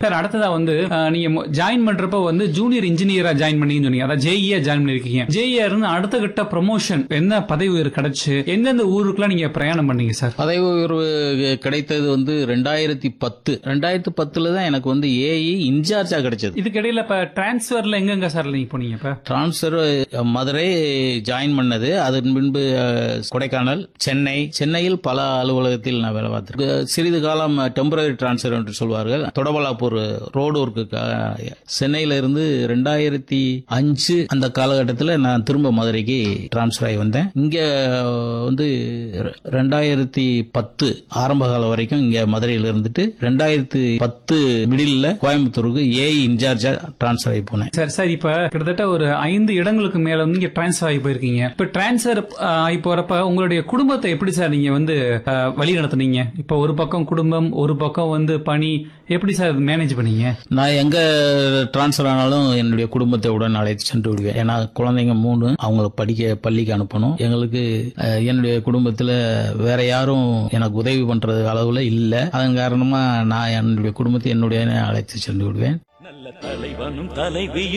sir அடுத்ததா வந்து அஹ், நீங்க ஜாயின் பண்றப்ப வந்து ஜூனியர் இன்ஜினியரா ஜாயின் பண்ணீங்கன்னு சொன்னீங்க அதாவது ஜேஇயா ஜாயின் பண்ணிருக்கீங்க ஜேஇயா இருந்து அடுத்த கட்ட ப்ரமோஷன் என்ன பதவி உயர்வு கிடைச்சு எந்தெந்த ஊருக்குலாம் நீங்க பிரயாணம் பண்ணீங்க சார் பதவி உயர்வு கிடைத்தது வந்து ரெண்டாயிரத்தி பத்து ரெண்டாயிரத்தி பத்துல தான் எனக்கு வந்து ஏஇ இன்சார்ஜா கிடைச்சது இதுக்கு இடையில இப்ப டிரான்ஸ்ஃபர்ல எங்கெங்க சார் நீங்க போனீங்க இப்ப டிரான்ஸ்ஃபர் மதுரை ஜாயின் பண்ணது அதன் பின்பு அஹ், கொடைக்கானல் சென்னை சென்னையில் பல அலுவலகத்தில் நான் வேலை பார்த்திருக்கேன் சிறிது காலம் டெம்பரரி டிரான்ஸ்ஃபர் என்று சொல்வார்கள் தொடபலாப்பூர் ரோடு ஒர்க்குக்காக சென்னையில இருந்து ரெண்டாயிரத்தி அஞ்சு அந்த காலகட்டத்தில் நான் திரும்ப மதுரைக்கு டிரான்ஸ்ஃபர் ஆகி வந்தேன் இங்க வந்து ரெ- ரெண்டாயிரத்தி பத்து ஆரம்ப காலம் வரைக்கும் இங்க மதுரையில் இருந்துட்டு ரெண்டாயிரத்தி பத்து மிடில் கோயம்புத்தூருக்கு ஏஐ இன்சார்ஜா டிரான்ஸ்ஃபர் ஆகி போனேன் சார் சார் இப்ப கிட்டத்தட்ட ஒரு ஐந்து இடங்களுக்கு மேல வந்து நீங்க டிரான்ஸ்ஃபர் ஆகி போயிருக்கீங்க இப்ப டிரான்ஸ்ஃபர் ஆகி போறப்ப உங்களுடைய குடும்பத்தை எப்படி சார் நீங்க வந்து அஹ், வழி நடத்துனீங்க இப்ப ஒரு பக்கம் குடும்பம் ஒரு பக்கம் வந்து பணி எப்படி சார் மேனேஜ் பண்ணீங்க நான் எங்க டிரான்ஸ்ஃபர் ஆனாலும் என்னுடைய குடும்பத்தை உடன் அழைத்து சென்று விடுவேன் ஏன்னா குழந்தைங்க மூணு அவங்கள படிக்க பள்ளிக்கு அனுப்பணும் எங்களுக்கு அஹ், என்னுடைய குடும்பத்துல வேற யாரும் எனக்கு உதவி பண்றது அளவுல இல்ல அதன் காரணமா நான் என்னுடைய குடும்பத்தை என்னுடைய அழைத்து சென்று விடுவேன் நல்ல தலைவனும் தலைவியும்